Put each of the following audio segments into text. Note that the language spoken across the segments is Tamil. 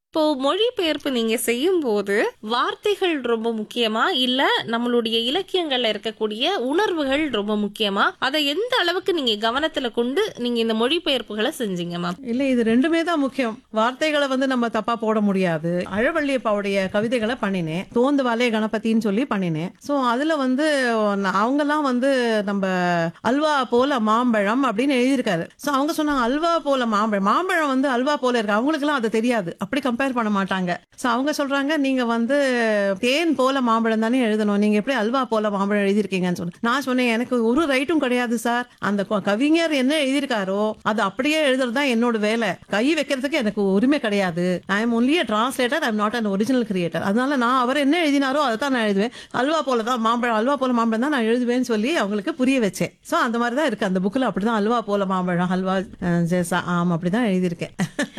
இப்போ மொழிபெயர்ப்பு நீங்க செய்யும்போது வார்த்தைகள் ரொம்ப முக்கியமா இல்ல நம்மளுடைய இலக்கியங்கள்ல இருக்கக்கூடிய உணர்வுகள் ரொம்ப முக்கியமா அதை எந்த அளவுக்கு நீங்க கவனத்துல கொண்டு நீங்க இந்த மொழிபெயர்ப்புகளை செஞ்சீங்க மேம் இல்ல இது ரெண்டுமே தான் முக்கியம் வார்த்தைகளை வந்து நம்ம தப்பா போட முடியாது அழவள்ளியப்பாவுடைய கவிதைகளை பண்ணினேன் தோந்து வாலே கணபதின்னு சொல்லி பண்ணினேன் சோ அதுல வந்து அவங்கெல்லாம் வந்து நம்ம அல்வா போல மாம்பழம் அப்படின்னு எழுதியிருக்காரு சோ அவங்க சொன்னாங்க அல்வா போல மாம்பழம் மாம்பழம் வந்து அல்வா போல இருக்கு அவங்களுக்கு எல்லாம் அது தெரியாது அப்படி கம்பேர் பண்ண மாட்டாங்க சோ அவங்க சொல்றாங்க நீங்க வந்து தேன் போல மாம்பழம் தானே எழுதணும் நீங்க எப்படி அல்வா போல மாம்பழம் எழுதியிருக்கீங்கன்னு சொன்னேன் நான் சொன்னேன் எனக்கு ஒரு ரைட்டும் கிடையாது சார் அந்த க- கவிஞர் என்ன எழுதியிருக்காரோ அது அப்படியே எழுதுறது தான் என்னோட வேலை கை வைக்கிறதுக்கு எனக்கு உரிமை கிடையாது I am only translator I am not an original creator அதனால நான் அவர் என்ன எழுதினாரோ அதை தான் நான் எழுதுவேன் அல்வா போல தான் மாம்பழம் அல்வா போல மாம்பழம் தான் நான் எழுதுவேன்னு சொல்லி அவங்களுக்கு புரிய வச்சேன் ஸோ அந்த மாதிரி தான் இருக்கு அந்த புக்கில் அப்படிதான் அல்வா போல மாம்பழம் அல்வா அஹ், ஜெசா ஆம் அப்படிதான் எழுதியிருக்கேன்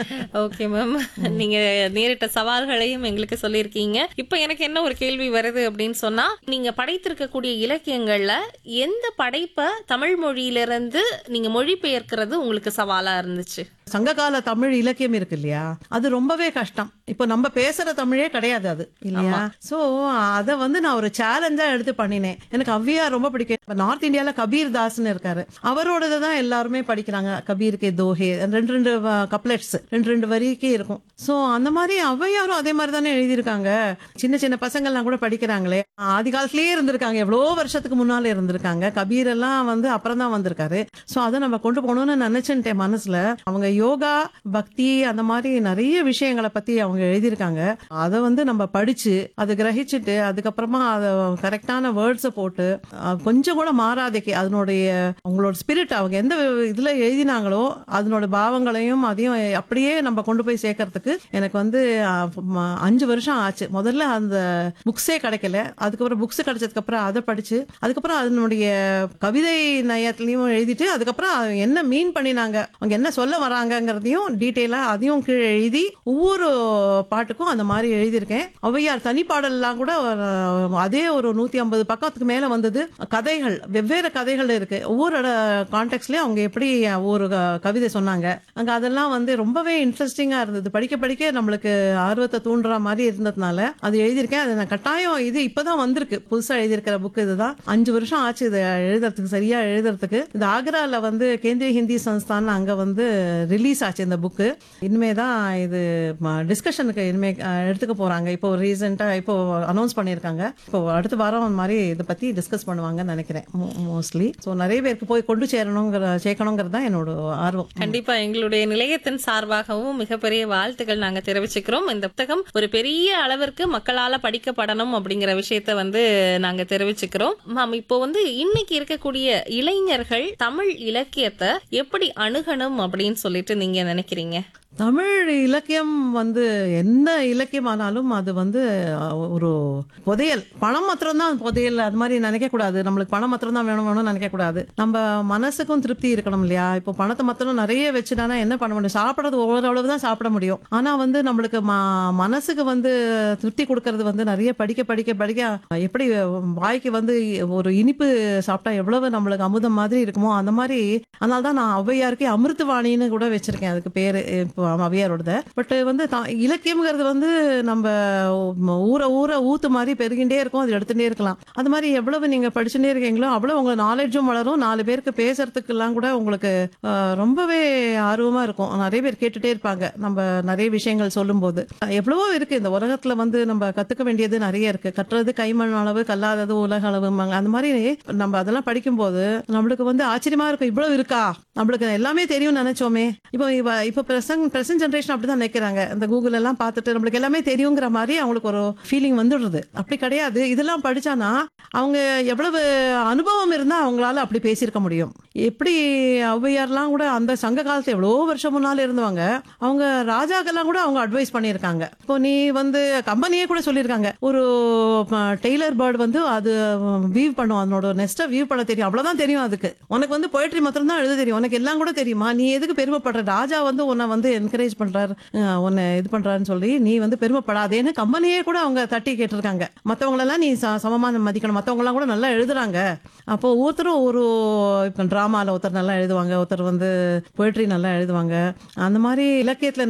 ஓகே மேம் நீங்க நேரிட்ட சவால்களையும் எங்களுக்கு சொல்லியிருக்கீங்க இப்போ எனக்கு என்ன ஒரு கேள்வி வருது அப்படின்னு சொன்னா நீங்க படைத்திருக்கக்கூடிய இலக்கியங்கள்ல எந்த படைப்பை தமிழ் மொழியிலிருந்து நீங்க மொழிபெயர்க்கிறது உங்களுக்கு சவாலா இருந்துச்சு சங்ககால தமிழ் இலக்கியம் இருக்கு இல்லையா அது ரொம்பவே கஷ்டம் இப்போ நம்ம பேசுற தமிழே கிடையாது அது இல்லையா சோ அத வந்து நான் ஒரு சேலஞ்சா எடுத்து பண்ணினேன் எனக்கு அவ்வியா ரொம்ப பிடிக்கும் இப்ப நார்த் இந்தியால கபீர் தாஸ்னு இருக்காரு அவரோடது தான் எல்லாருமே படிக்கிறாங்க கபீர் கே தோஹே ரெண்டு ரெண்டு கப்லெட்ஸ் ரெண்டு ரெண்டு வரிக்கே இருக்கும் சோ அந்த மாதிரி ஔவையாரும் அதே மாதிரி தானே எழுதியிருக்காங்க சின்ன சின்ன பசங்கள்லாம் கூட படிக்கிறாங்களே ஆதி காலத்திலேயே இருந்திருக்காங்க எவ்வளோ வருஷத்துக்கு முன்னால இருந்திருக்காங்க கபீர் எல்லாம் வந்து அப்புறம் தான் வந்திருக்காரு சோ அதை நம்ம கொண்டு போகணும்னு நினைச்சுட்டேன் மனசுல அவங்க யோகா பக்தி அந்த மாதிரி நிறைய விஷயங்களை பத்தி அவங்க எழுதியிருக்காங்க அதை வந்து நம்ம படிச்சு அதை கிரகிச்சுட்டு அதுக்கப்புறமா அதை கரெக்டான வேர்ட்ஸை போட்டு அஹ், கொஞ்சம் கூட மாறாதைக்கு அதனுடைய அவங்களோட ஸ்பிரிட் அவங்க எந்த இதுல எழுதினாங்களோ அதனோட பாவங்களையும் அதையும் அப்படியே நம்ம கொண்டு போய் சேர்க்கறதுக்கு எனக்கு வந்து அஹ், ம- அஞ்சு வருஷம் ஆச்சு முதல்ல அந்த புக்ஸே கிடைக்கல அதுக்கப்புறம் புக்ஸ் கிடைச்சதுக்கு அப்புறம் அதை படிச்சு அதுக்கப்புறம் அதனுடைய கவிதை நயத்துலயும் எழுதிட்டு அதுக்கப்புறம் அது என்ன மீன் பண்ணினாங்க அவங்க என்ன சொல்ல வராங்கங்கிறதையும் டீட்டெயிலா அதையும் கீழே எழுதி ஒவ்வொரு பாட்டுக்கும் அந்த மாதிரி எழுதியிருக்கேன் ஔவையார் தனிப்பாடல்லாம் கூட ஒரு, அதே ஒரு நூத்தி ஐம்பது பக்கத்துக்கு மேல வந்தது கதைகள் வெவ்வேறு கதைகள் இருக்கு ஒவ்வொரு கான்டெக்ட்லயும் அவங்க எப்படி ஒவ்வொரு க- கவிதை சொன்னாங்க அங்க அதெல்லாம் வந்து ரொம்பவே இன்ட்ரெஸ்டிங்கா இருந்தது படிக்க படிக்க நம்மளுக்கு ஆர்வத்தை தூண்டுற மாதிரி இருந்ததுனால அது எழுதியிருக்கேன் அது நான் கட்டாயம் இது இப்பதான் வந்திருக்கு புதுசா எழுதியிருக்கிற புக் இதுதான் அஞ்சு வருஷம் ஆச்சு இதை எழுதுறதுக்கு சரியா எழுதுறதுக்கு இது ஆக்ரால வந்து கேந்திரிய ஹிந்தி சன்ஸ்தான் அங்க வந்து ரிலீஸ் ஆச்சு இந்த புக்கு இனிமே தான் இது டிஸ்கஷனுக்கு இனிமே அஹ், எடுத்துக்க போறாங்க இப்போ ரீசெண்டா இப்போ அனௌன்ஸ் பண்ணியிருக்காங்க இப்போ அடுத்த வாரம் அந்த மாதிரி இதை பத்தி டிஸ்கஸ் பண்ணுவாங்கன்னு நினைக்கிறேன் மோஸ்ட்லி ஸோ நிறைய பேருக்கு போய் கொண்டு சேரணுங்கிற சேர்க்கணுங்கிறது தான் என்னோட ஆர்வம் கண்டிப்பா எங்களுடைய நிலையத்தின் சார்பாகவும் மிகப்பெரிய வாழ்த்துக்கள் நாங்க தெரிவிச்சுக்கிறோம் இந்த புத்தகம் ஒரு பெரிய அளவிற்கு மக்களால படிக்கப்படணும் அப்படிங்கிற விஷயத்த வந்து நாங்க தெரிவிச்சுக்கிறோம் மேம் இப்போ வந்து இன்னைக்கு இருக்கக்கூடிய இளைஞர்கள் தமிழ் இலக்கியத்தை எப்படி அணுகணும் அப்படின்னு சொல்லிட்டு நீங்க நினைக்கிறீங்க தமிழ் இலக்கியம் வந்து என்ன இலக்கியமானாலும் அது வந்து அஹ், ஒரு புதையல் பணம் மாத்திரம் தான் புதையல் அது மாதிரி நினைக்க கூடாது நம்மளுக்கு பணம் மாத்திரம் தான் வேணும் வேணும்னு நினைக்க கூடாது நம்ம மனசுக்கும் திருப்தி இருக்கணும் இல்லையா இப்போ பணத்தை மாத்திரம் நிறைய வச்சுட்டானா என்ன பண்ண முடியும் சாப்பிடறது ஓரளவு தான் சாப்பிட முடியும் ஆனா வந்து நம்மளுக்கு ம- மனசுக்கு வந்து திருப்தி கொடுக்கறது வந்து நிறைய படிக்க படிக்க படிக்க எப்படி வாய்க்கு வந்து ஒரு இனிப்பு சாப்பிட்டா எவ்வளவு நம்மளுக்கு அமுதம் மாதிரி இருக்குமோ அந்த மாதிரி அதனால தான் நான் ஔவையாருக்கே அமிர்தவாணின்னு கூட வச்சிருக்கேன் அதுக்கு பேரு இப்போ ஔவையாரோடத பட் வந்து தா- இலக்கியம்ங்கிறது வந்து நம்ம ஊற ஊற ஊத்து மாதிரி பெருகிண்டே இருக்கும் அது எடுத்துட்டே இருக்கலாம் அது மாதிரி எவ்வளவு நீங்க படிச்சுட்டே இருக்கீங்களோ அவ்வளவு உங்க நாலேஜும் வளரும் நாலு பேருக்கு பேசுறதுக்கெல்லாம் கூட உங்களுக்கு அஹ், ரொம்பவே ஆர்வமா இருக்கும் நிறைய பேர் கேட்டுட்டே இருப்பாங்க நம்ம நிறைய விஷயங்கள் சொல்லும்போது எவ்வளவோ இருக்கு இந்த உலகத்துல வந்து நம்ம கத்துக்க வேண்டியது நிறைய இருக்கு கட்டுறது கைமண் அளவு கல்லாதது உலக அளவும்பாங்க அந்த மாதிரி நம்ம அதெல்லாம் படிக்கும்போது நம்மளுக்கு வந்து ஆச்சரியமா இருக்கும் இவ்வளவு இருக்கா நம்மளுக்கு எல்லாமே தெரியும் நினைச்சோமே இப்போ இவ இப்போ பிரசன்ட் பிரசன்ட் ஜென்ரேஷன் அப்படிதான் நினைக்கிறாங்க இந்த கூகுள் எல்லாம் பார்த்துட்டு நம்மளுக்கு எல்லாமே தெரியுங்கிற மாதிரி அவங்களுக்கு ஒரு ஃபீலிங் வந்துடுறது அப்படி கிடையாது இதெல்லாம் படிச்சானா அவங்க எவ்வளவு அனுபவம் இருந்தா அவங்களால அப்படி பேசியிருக்க முடியும் எப்படி ஔவையார்லாம் கூட அந்த சங்க காலத்துல எவ்வளோ வருஷம் முன்னால இருந்தவங்க அவங்க ராஜாக்கெல்லாம் கூட அவங்க அட்வைஸ் பண்ணியிருக்காங்க இப்போ நீ வந்து கம்பெனியே கூட சொல்லியிருக்காங்க ஒரு டெய்லர் பேர்டு வந்து அது வீவ் பண்ணும் அதனோட நெஸ்ட்டை வீவ் பண்ண தெரியும் அவ்வளவுதான் தெரியும் அதுக்கு உனக்கு வந்து போயிட்ரி மாத்திரம் தான் எழுத தெரியும் உனக்கு எல்லாம் கூட தெரியுமா நீ எதுக்கு பெருமைப்படுற ராஜா வந்து உன்னை வந்து என்கரேஜ் பண்றாரு அஹ் உன்னை இது பண்றாருன்னு சொல்லி நீ வந்து பெருமைப்படாதேன்னு கம்பெனியே கூட அவங்க தட்டி கேட்டிருக்காங்க மத்தவங்களெல்லாம் நீ ச- சமமா மதிக்கணும் மத்தவங்க எல்லாம் கூட நல்லா எழுதுறாங்க அப்போ ஒவ்வொருத்தரும் ஒரு இப்போ டிராமால ஒருத்தர் நல்லா எழுதுவாங்க ஒருத்தர் வந்து போயிட்ரி நல்லா எழுதுவாங்க அந்த மாதிரி இலக்கியத்துல